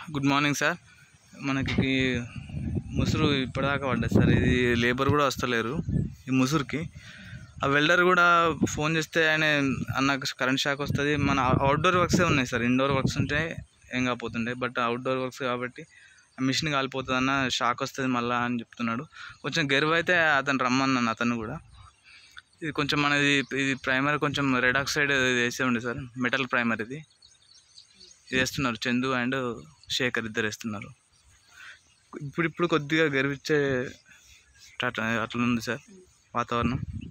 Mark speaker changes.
Speaker 1: good morning sir మనకి ముసురు ఇప్పటిదాకా పడ్డది సార్ ఇది లేబర్ కూడా వస్తలేరు ఈ ముసురుకి ఆ వెల్డర్ కూడా ఫోన్ చేస్తే ఆయన అన్నకు కరెంట్ షాక్ వస్తుంది మన అవుట్డోర్ వర్క్సే ఉన్నాయి సార్ ఇండోర్ వర్క్స్ ఉంటే ఏం కాకపోతుండే బట్ అవుట్డోర్ వర్క్స్ కాబట్టి ఆ మిషన్ కాలిపోతుంది అన్న షాక్ వస్తుంది మళ్ళీ అని చెప్తున్నాడు కొంచెం గెరువు అయితే అతను రమ్మన్నాను అతను కూడా ఇది కొంచెం మనది ఇది ప్రైమర్ కొంచెం రెడ్ ఆక్సైడ్ వేసే ఉండే సార్ మెటల్ ప్రైమర్ ఇది ఇది వేస్తున్నారు చందు అండ్ శేఖర్ ఇద్దరు వేస్తున్నారు ఇప్పుడు ఇప్పుడు కొద్దిగా గర్వించే అట్లా అట్లా ఉంది సార్ వాతావరణం